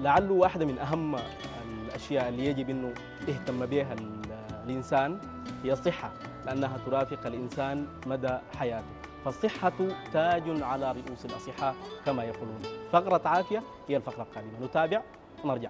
لعله واحدة من أهم الأشياء اللي يجب أنه يهتم بها الإنسان هي الصحة لأنها ترافق الإنسان مدى حياته فالصحة تاج على رؤوس الأصحاء كما يقولون فقرة عافية هي الفقرة القادمة نتابع ونرجع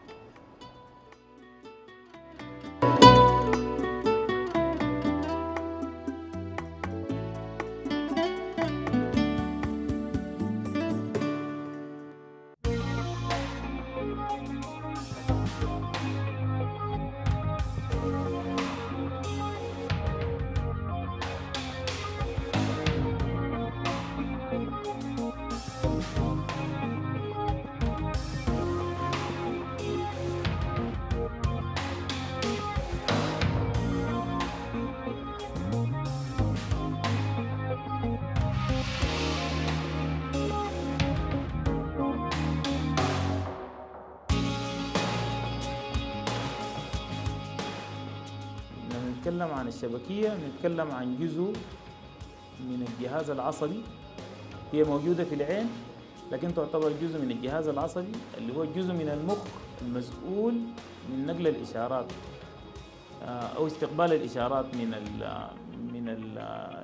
لما نتكلم عن الشبكية نتكلم عن جزء من الجهاز العصبي هي موجودة في العين لكن تعتبر جزء من الجهاز العصبي اللي هو جزء من المخ المسؤول من نقل الإشارات آه، أو استقبال الإشارات من ال من ال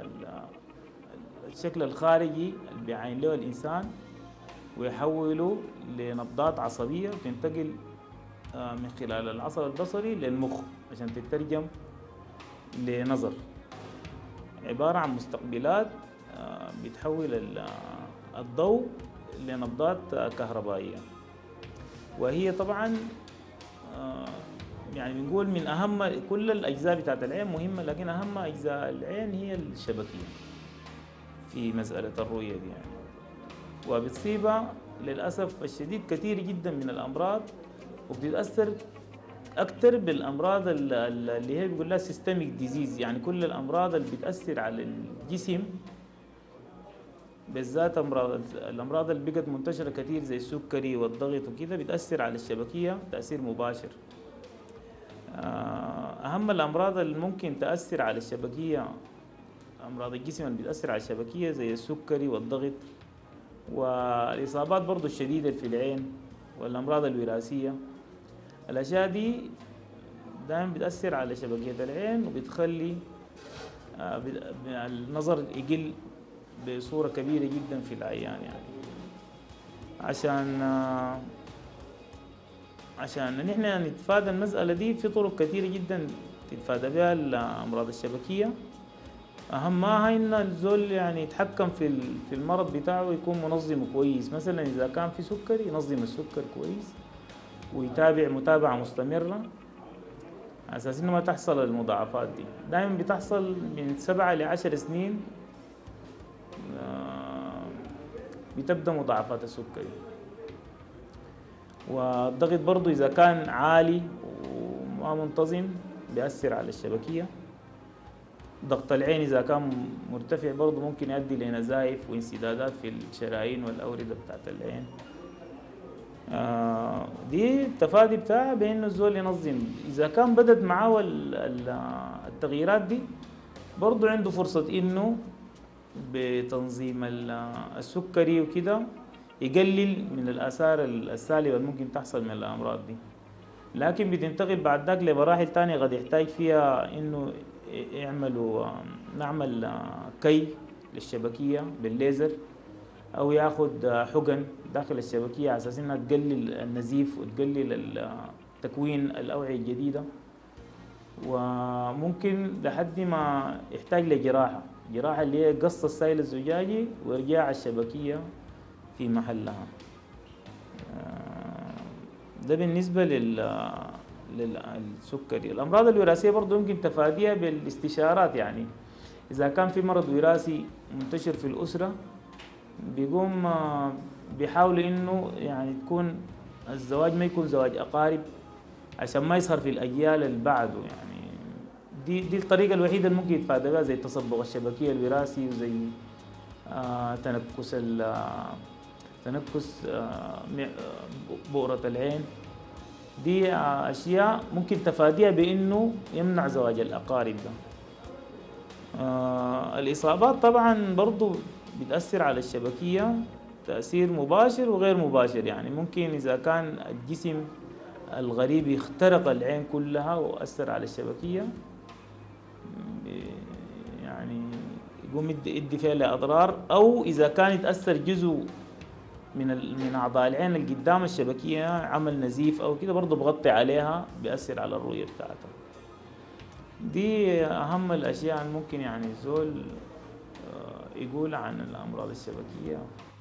الشكل الخارجي اللي بيعاين له الإنسان ويحوله لنبضات عصبية تنتقل آه، من خلال العصب البصري للمخ عشان تترجم لنظر عبارة عن مستقبلات آه، بتحول ال- الضوء لنبضات آه، كهربائية وهي طبعا آه، يعني بنقول من أهم كل الأجزاء بتاعت العين مهمة لكن أهم أجزاء العين هي الشبكية في مسألة الرؤية دي يعني وبتصيبها للأسف الشديد كثير جدا من الأمراض وبتتأثر أكثر بالأمراض ال- ال- اللي هي بيقول لها سيستميك ديزيز يعني كل الأمراض اللي بتأثر على الجسم بالذات أمراض الأمراض اللي بقت منتشرة كثير زي السكري والضغط وكده بتأثر على الشبكية تأثير مباشر آه، أهم الأمراض اللي ممكن تأثر على الشبكية أمراض الجسم اللي بتأثر على الشبكية زي السكري والضغط والإصابات برضو الشديدة في العين والأمراض الوراثية الأشياء دي دائما بتأثر على شبكية العين وبتخلي آه، بت- النظر يقل بصورة كبيرة جدا في العيان يعني عشان آه، عشان نحن نتفادى المسألة دي في طرق كثيرة جدا تتفادى بها الأمراض الشبكية أهمها إن الزول يعني يتحكم في ال- في المرض بتاعه يكون منظم كويس مثلا إذا كان في سكر ينظم السكر كويس ويتابع متابعة مستمرة على أساس إنه ما تحصل المضاعفات دي دائما بتحصل من سبعة لعشر سنين آه، بتبدأ مضاعفات السكري والضغط برضو إذا كان عالي وما منتظم بيأثر على الشبكية ضغط العين إذا كان مرتفع برضو ممكن يؤدي لنزائف وانسدادات في الشرايين والأوردة بتاعت العين آه، دي التفادي بتاعها بانه الزول ينظم اذا كان بدت معاه ال- ال- التغييرات دي برضه عنده فرصة انه بتنظيم ال- السكري وكده يقلل من الاثار السالبة اللي ممكن تحصل من الامراض دي لكن بتنتقل بعد ذاك لمراحل تانية قد يحتاج فيها انه يعملوا نعمل كي للشبكية بالليزر او ياخد حقن داخل الشبكيه على اساس انها تقلل النزيف وتقلل ال- تكوين الاوعيه الجديده وممكن لحد ما يحتاج لجراحه جراحه اللي هي قص السائل الزجاجي وارجاع الشبكيه في محلها آه، ده بالنسبه لل للسكري الامراض الوراثيه برضه يمكن تفاديها بالاستشارات يعني اذا كان في مرض وراثي منتشر في الاسره بيقوم آه، بيحاولوا انه يعني تكون الزواج ما يكون زواج اقارب عشان ما يظهر في الاجيال اللي بعده يعني دي دي الطريقه الوحيده اللي ممكن يتفادى بها زي التصبغ الشبكيه الوراثي وزي آه تنكس ال- آه، تنكس آه م- آه، بؤرة العين دي آه، أشياء ممكن تفاديها بإنه يمنع زواج الأقارب ده آه الإصابات طبعا برضو بتأثر على الشبكية تأثير مباشر وغير مباشر يعني ممكن إذا كان الجسم الغريب اخترق العين كلها وأثر على الشبكية يعني يقوم يدي يدي فيها أضرار أو إذا كان يتأثر جزء من من أعضاء العين اللي قدام الشبكية عمل نزيف أو كده برضه بغطي عليها بيأثر على الرؤية بتاعتها دي أهم الأشياء اللي ممكن يعني الزول آه، يقول عن الأمراض الشبكية